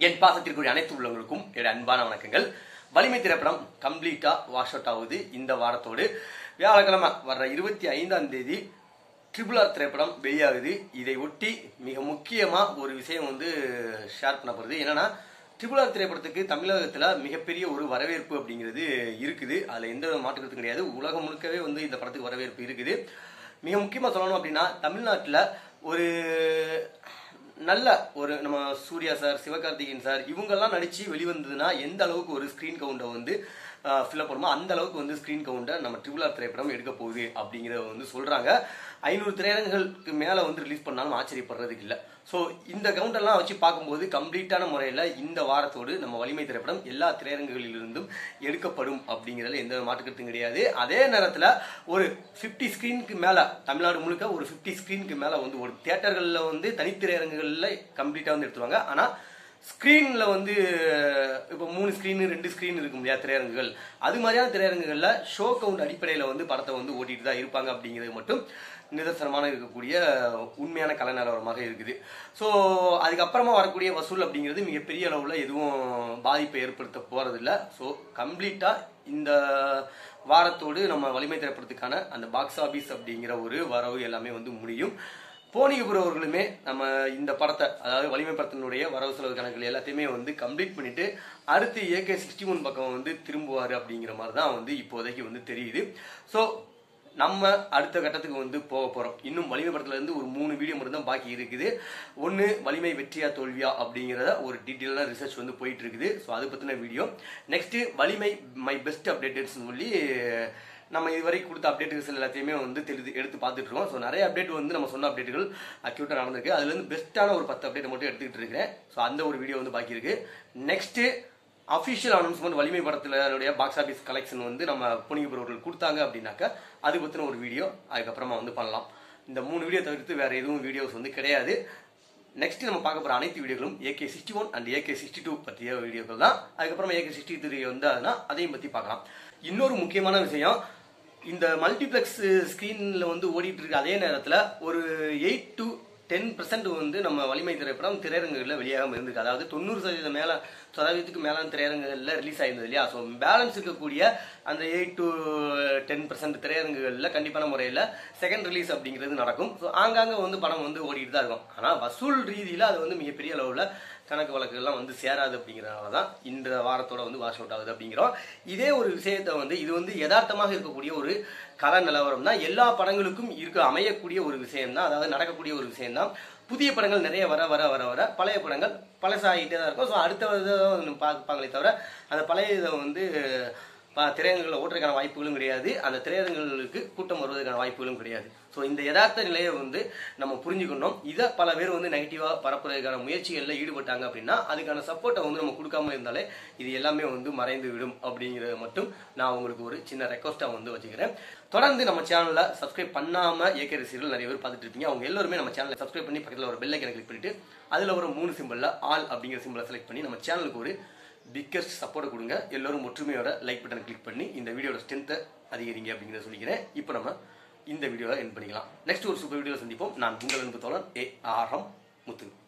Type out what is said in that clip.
என் பாசத்திற்குரிய அனைத்து உள்ளவங்களுக்கும் என்னுடைய அன்பான வணக்கங்கள் வலிமை திரைப்படம் கம்ப்ளீட்டா வாஷ் அவுட் ஆகுது இந்த வாரத்தோடு வியாழக்கிழமை வர்ற இருபத்தி ஐந்தாம் தேதி ட்ரிபிள் ஆர் திரைப்படம் வெளியாகுது இதை ஒட்டி மிக முக்கியமா ஒரு விஷயம் வந்து ஷேர் பண்ணப்படுது என்னன்னா ட்ரிபிள் ஆர் திரைப்படத்துக்கு தமிழகத்துல மிகப்பெரிய ஒரு வரவேற்பு அப்படிங்கிறது இருக்குது அதுல எந்த மாற்றுக்கிறதும் கிடையாது உலகம் முழுக்கவே வந்து இந்த படத்துக்கு வரவேற்பு இருக்குது மிக முக்கியமா சொல்லணும் அப்படின்னா தமிழ்நாட்டுல ஒரு நல்ல ஒரு நம்ம சூர்யா சார் சிவகார்த்திகேயன் சார் இவங்கெல்லாம் நடிச்சு வெளிவந்ததுன்னா எந்த அளவுக்கு ஒரு ஸ்க்ரீன் கவுண்டை வந்து ஃபில்அப் பண்ணுமோ அந்த அளவுக்கு வந்து ஸ்க்ரீன் கவுண்டை நம்ம ட்ரிபிள் ஆர் திரைப்படம் எடுக்க போகுது அப்படிங்கிறத வந்து சொல்றாங்க ஐநூறு திரையரங்குகளுக்கு மேல வந்து ரிலீஸ் பண்ணாலும் ஆச்சரியப்படுறதுக்கு இல்லை ஸோ இந்த கவுண்டெல்லாம் வச்சு பார்க்கும்போது கம்ப்ளீட்டான முறையில் இந்த வாரத்தோடு நம்ம வலிமை திரைப்படம் எல்லா திரையரங்குகளிலிருந்தும் எடுக்கப்படும் அப்படிங்கிறதுல எந்த மாற்றுக்கருத்தும் கிடையாது அதே நேரத்தில் ஒரு ஃபிஃப்டி ஸ்க்ரீனுக்கு மேலே தமிழ்நாடு முழுக்க ஒரு ஃபிஃப்டி ஸ்க்ரீனுக்கு மேலே வந்து ஒரு தியேட்டர்களில் வந்து தனித்திரையரங்குகளில் கம்ப்ளீட்டாக வந்து எடுத்துருவாங்க ஆனால் ஸ்க்ரீனில் வந்து இப்போ மூணு ஸ்க்ரீனு ரெண்டு ஸ்க்ரீன் இருக்கும் இல்லையா திரையரங்குகள் அது மாதிரியான திரையரங்குகளில் ஷோ கவுண்ட் அடிப்படையில் வந்து படத்தை வந்து ஓட்டிட்டு தான் இருப்பாங்க அப்படிங்கிறது மட்டும் நிதர்சனமான இருக்கக்கூடிய உண்மையான கலை நிலவரமாக இருக்குது ஸோ அதுக்கப்புறமா வரக்கூடிய வசூல் அப்படிங்கிறது மிகப்பெரிய அளவில் எதுவும் பாதிப்பை ஏற்படுத்த போகிறதில்ல ஸோ கம்ப்ளீட்டாக இந்த வாரத்தோடு நம்ம வலிமை திரைப்படத்துக்கான அந்த பாக்ஸ் ஆபீஸ் அப்படிங்கிற ஒரு வரவு எல்லாமே வந்து முடியும் போனியபுரம் அவர்களுமே நம்ம இந்த படத்தை அதாவது வலிமை படத்தினுடைய வரவு செலவு கணக்குகள் எல்லாத்தையுமே வந்து கம்ப்ளீட் பண்ணிட்டு அடுத்து ஏகே சிக்ஸ்டி ஒன் பக்கம் வந்து திரும்புவார் அப்படிங்கிற மாதிரி தான் வந்து இப்போதைக்கு வந்து தெரியுது ஸோ நம்ம அடுத்த கட்டத்துக்கு வந்து போக போறோம் இன்னும் வலிமை படத்துல இருந்து ஒரு மூணு வீடியோ மட்டும் தான் பாக்கி இருக்குது ஒன்னு வலிமை வெற்றியா தோல்வியா அப்படிங்கிறத ஒரு டீட்டெயிலான ரிசர்ச் வந்து போயிட்டு இருக்குது ஸோ அதை பத்தின video next Valimai my best updates சொல்லி நம்ம இதுவரை கொடுத்த அப்டேட்டுகள் எல்லாத்தையுமே வந்து தெரிஞ்சு எடுத்து பார்த்துட்டு இருக்கோம் ஸோ நிறைய அப்டேட் வந்து நம்ம சொன்ன அப்டேட்டுகள் அக்யூட்டாக நடந்திருக்கு அதுல இருந்து பெஸ்ட்டான ஒரு பத்து அப்டேட் மட்டும் எடுத்துக்கிட்டு இருக்கிறேன் ஸோ அந்த ஒரு வீடியோ வந்து பாக்கி இருக்கு நெக்ஸ்ட் அஃபிஷியல் அனௌன்ஸ்மெண்ட் வலிமை படத்தினுடைய பாக்ஸ் ஆஃபீஸ் கலெக்ஷன் வந்து நம்ம புனிகபுரவர்கள் கொடுத்தாங்க அப்படின்னாக்க அது பற்றின ஒரு வீடியோ அதுக்கப்புறமா வந்து பண்ணலாம் இந்த மூணு வீடியோ தவிர்த்து வேற எதுவும் வீடியோஸ் வந்து கிடையாது நெக்ஸ்ட் நம்ம பார்க்க போகிற அனைத்து வீடியோகளும் AK sixty one and AK sixty two பற்றிய வீடியோக்கள் தான் அதுக்கப்புறமா ஏகே சிக்ஸ்டி த்ரீ வந்து அதுனா அதையும் பற்றி பார்க்கலாம் இன்னொரு முக்கியமான விஷயம் இந்த மல்டிப்ளெக்ஸ் ஸ்க்ரீனில் வந்து ஓடிட்டு இருக்க அதே நேரத்தில் ஒரு எயிட் டு டென் பர்சன்ட் வந்து நம்ம வலிமை திரைப்படம் திரையரங்குகளில் வெளியாகாமல் இருந்திருக்கு அதாவது தொண்ணூறு சதவீதம் மேலே சதவீதத்துக்கு மேலான திரையரங்குகளில் ரிலீஸ் ஆயிருந்தது இல்லையா ஸோ பேலன்ஸ் இருக்கக்கூடிய அந்த எயிட் டு டென் பர்சன்ட் திரையரங்குகளில் கண்டிப்பான முறையில் செகண்ட் ரிலீஸ் அப்படிங்கிறது நடக்கும் ஸோ ஆங்காங்கே வந்து படம் வந்து ஓடிட்டு தான் இருக்கும் ஆனால் வசூல் ரீதியில் அது வந்து மிகப்பெரிய அளவில் கணக்கு வழக்குகள்லாம் வந்து சேராது அப்படிங்கிறனால தான் இந்த வாரத்தோட வந்து வாஷ் அவுட் ஆகுது அப்படிங்கிறோம் இதே ஒரு விஷயத்தை வந்து இது வந்து யதார்த்தமாக இருக்கக்கூடிய ஒரு கல நிலவரம் தான் எல்லா படங்களுக்கும் இருக்க அமையக்கூடிய ஒரு விஷயம் தான் அதாவது நடக்கக்கூடிய ஒரு விஷயம் தான் புதிய படங்கள் நிறைய வர வர வர வர பழைய படங்கள் பழசாகிட்டே தான் இருக்கும் ஸோ அடுத்த இதை பார்ப்பாங்களே தவிர அந்த பழைய இதை வந்து திரையரங்குகளில் ஓட்டுறதுக்கான வாய்ப்புகளும் கிடையாது அந்த திரையரங்குகளுக்கு கூட்டம் வருவதற்கான வாய்ப்புகளும் கிடையாது ஸோ இந்த யதார்த்த நிலையை வந்து நம்ம புரிஞ்சுக்கணும் இதை பல பேர் வந்து நெகட்டிவாக பரப்புறதுக்கான முயற்சிகளில் ஈடுபட்டாங்க அப்படின்னா அதுக்கான சப்போர்ட்டை வந்து நம்ம கொடுக்காம இருந்தாலே இது எல்லாமே வந்து மறைந்து விடும் அப்படிங்கிறத மட்டும் நான் உங்களுக்கு ஒரு சின்ன ரெக்வஸ்ட்டாக வந்து வச்சுக்கிறேன் தொடர்ந்து நம்ம சேனலில் சப்ஸ்கிரைப் பண்ணாமல் ஏகே ரசிகர்கள் நிறைய பேர் பார்த்துட்டு இருப்பீங்க அவங்க எல்லாருமே நம்ம சேனலை சப்ஸ்கிரைப் பண்ணி பக்கத்தில் ஒரு பெல் ஐக்கனை கிளிக் பண்ணிட்டு அதில் ஒரு மூணு சிம்பிளில் ஆல் அப்படிங்கிற சிம்பிளை செலக்ட் பண்ணி நம்ம சேனலுக்கு ஒரு பிக்கஸ்ட் சப்போர்ட் கொடுங்க எல்லோரும் ஒற்றுமையோட லைக் பட்டனை கிளிக் பண்ணி இந்த வீடியோட ஸ்ட்ரென்த்தை அதிகரிங்க அப்படிங்கிறத சொல்லிக்கிறேன் இப்போ நம்ம இந்த வீடியோவை என் பண்ணிக்கலாம் நெக்ஸ்ட் ஒரு சூப்பர் வீடியோ சந்திப்போம் நான் உங்கள் அன்பு தோழன் ஏ ஆரம் முத்து